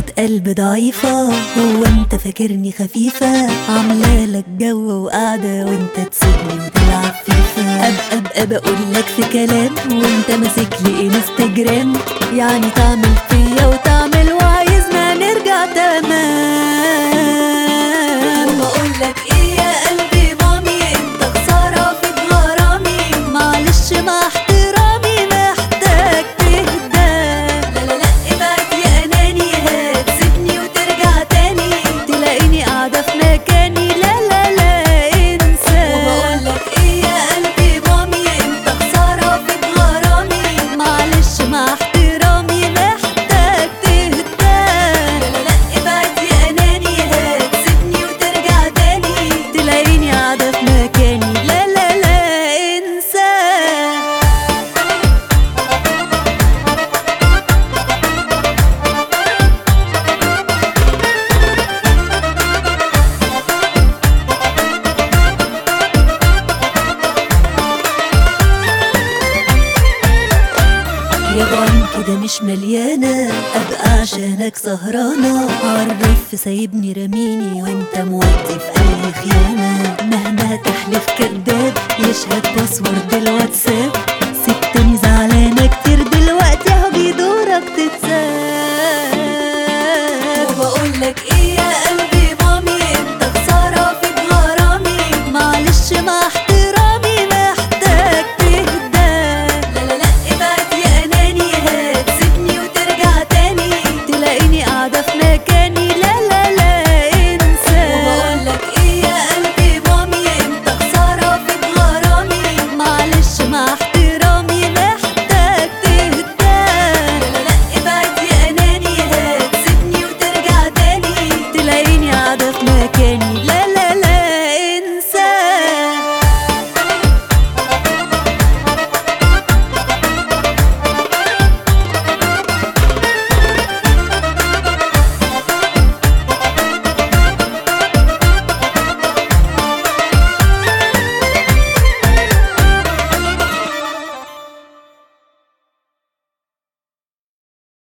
قلب ضعيفة هو انت فاكرني خفيفة عاملة لك جو وقاعدة وانت تسيبني وتلعب فيفا ابقى ابقى بقول لك في كلام وانت ماسك لي انستجرام يعني تعمل فيا وتعمل وعايزنا نرجع تمام وبقول لك ايه يا قلبي مامي انت خسارة في غرامي معلش مع احترامي محتاج تهدى لا لا لا ابعد يا اناني هتسيبني وترجع تاني تلاقيني قاعدة في مكاني لا لا لا انسى وبقول لك ايه يا قلبي مامي انت خسارة في غرامي معلش مع احترامي محتاج تهدى لا لا لا ابعد يا اناني هتسيبني وترجع تاني تلاقيني قاعدة في مكاني لا لا لا انسى يا بعين كده مش مليانة أبقى عشانك سهرانة عرف سايبني رميني وانت مودي في أي خيانة مهما تحلف كداب يشهد باسورد الواتساب